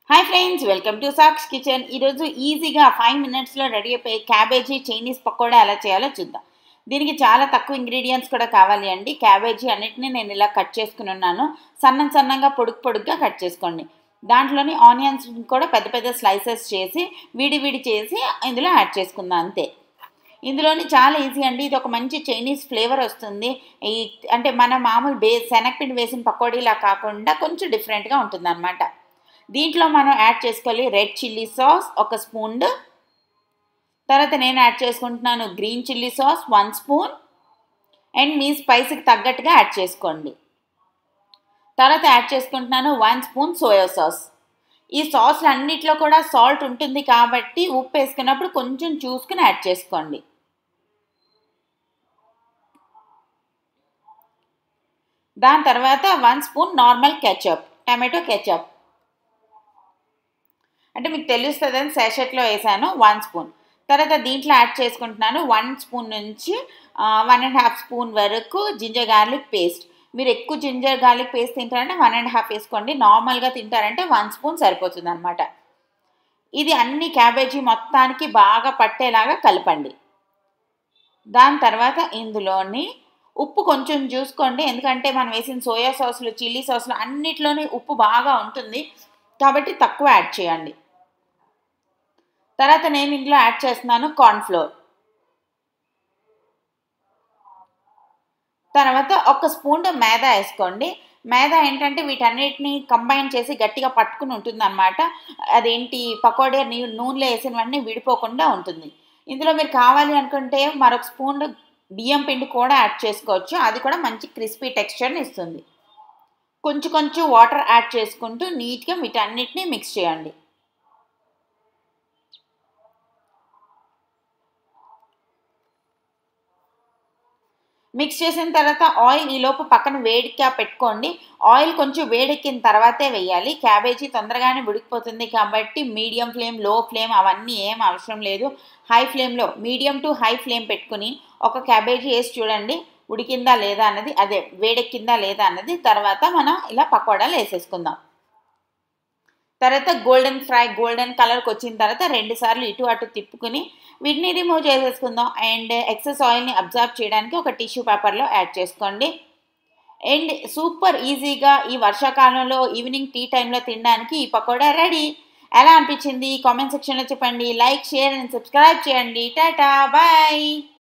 hi friends welcome to సాక్స్ kitchen ఈరోజు ఈజీగా ఫైవ్ మినిట్స్లో రెడీ అయిపోయి క్యాబేజీ చైనీస్ పకోడా ఎలా చేయాలో చూద్దాం దీనికి చాలా తక్కువ ఇంగ్రీడియంట్స్ కూడా కావాలి అండి క్యాబేజీ అన్నిటిని నేను ఇలా కట్ చేసుకుని ఉన్నాను సన్నం సన్నంగా పొడుగు పొడుగ్గా కట్ చేసుకోండి దాంట్లోని ఆనియన్స్ కూడా పెద్ద పెద్ద స్లైసెస్ చేసి విడి విడి చేసి ఇందులో యాడ్ చేసుకుందాం అంతే ఇందులోని చాలా ఈజీ అండి ఇది ఒక మంచి చైనీస్ ఫ్లేవర్ వస్తుంది ఈ అంటే మన మామూలు బే శనగపిండి వేసిన పకోడీలా కాకుండా కొంచెం డిఫరెంట్గా ఉంటుంది అనమాట దీంట్లో మనం యాడ్ చేసుకోవాలి రెడ్ చిల్లీ సాస్ ఒక స్పూన్ తర్వాత నేను యాడ్ చేసుకుంటున్నాను green chilli sauce one spoon and మీ స్పైసీకి తగ్గట్టుగా యాడ్ చేసుకోండి తర్వాత యాడ్ చేసుకుంటున్నాను వన్ స్పూన్ సోయా సాస్ ఈ సాస్లు అన్నిట్లో కూడా సాల్ట్ ఉంటుంది కాబట్టి ఉప్పు వేసుకున్నప్పుడు కొంచెం చూసుకుని యాడ్ చేసుకోండి దాని తర్వాత one spoon normal ketchup tomato ketchup అంటే మీకు తెలుస్తుందని శాషెట్లో వేసాను వన్ స్పూన్ తర్వాత దీంట్లో యాడ్ చేసుకుంటున్నాను వన్ స్పూన్ నుంచి వన్ అండ్ హాఫ్ స్పూన్ వరకు జింజర్ గార్లిక్ పేస్ట్ మీరు ఎక్కువ జింజర్ గార్లిక్ పేస్ట్ తింటారంటే వన్ అండ్ హాఫ్ వేసుకోండి నార్మల్గా తింటారంటే వన్ స్పూన్ సరిపోతుంది అనమాట ఇది అన్ని క్యాబేజీ మొత్తానికి బాగా పట్టేలాగా కలపండి దాని తర్వాత ఇందులోని ఉప్పు కొంచెం చూసుకోండి ఎందుకంటే మనం వేసిన సోయా సాస్లు చిల్లీ సాస్లు అన్నిట్లోని ఉప్పు బాగా ఉంటుంది కాబట్టి తక్కువ యాడ్ చేయండి తర్వాత నేను ఇందులో యాడ్ చేస్తున్నాను కార్న్ఫ్లోర్ తర్వాత ఒక స్పూన్ మైదా వేసుకోండి మైదా ఏంటంటే వీటన్నిటిని కంబైన్ చేసి గట్టిగా పట్టుకుని ఉంటుంది అనమాట అదేంటి పకోడీ నూనెలో వేసినవన్నీ విడిపోకుండా ఉంటుంది ఇందులో మీరు కావాలి అనుకుంటే మరొక స్పూన్ బియ్యం పిండి కూడా యాడ్ చేసుకోవచ్చు అది కూడా మంచి క్రిస్పీ టెక్స్చర్ని ఇస్తుంది కొంచెం కొంచెం వాటర్ యాడ్ చేసుకుంటూ నీట్గా వీటన్నిటిని మిక్స్ చేయండి మిక్స్ చేసిన తర్వాత ఆయిల్ ఈలోపు పక్కన వేడిగా పెట్టుకోండి ఆయిల్ కొంచెం వేడెక్కిన తర్వాతే వేయాలి క్యాబేజీ తొందరగానే ఉడికిపోతుంది కాబట్టి మీడియం ఫ్లేమ్ లో ఫ్లేమ్ అవన్నీ ఏం అవసరం లేదు హై ఫ్లేమ్లో మీడియం టు హై ఫ్లేమ్ పెట్టుకుని ఒక క్యాబేజీ వేసి చూడండి ఉడికిందా లేదా అన్నది అదే వేడెక్కిందా లేదా అన్నది తర్వాత మనం ఇలా పకోడాలు వేసేసుకుందాం తర్వాత గోల్డెన్ ఫ్రై గోల్డెన్ కలర్కి వచ్చిన తర్వాత రెండు సార్లు ఇటు అటు తిప్పుకుని వీటిని రిమూవ్ చేసేసుకుందాం అండ్ ఎక్సెస్ ఆయిల్ని అబ్జర్వ్ చేయడానికి ఒక టిష్యూ పేపర్లో యాడ్ చేసుకోండి అండ్ సూపర్ ఈజీగా ఈ వర్షాకాలంలో ఈవినింగ్ టీ టైంలో తినడానికి ఈ పకోడా రెడీ ఎలా అనిపించింది కామెంట్ సెక్షన్లో చెప్పండి లైక్ షేర్ అండ్ సబ్స్క్రైబ్ చేయండి టాటా బాయ్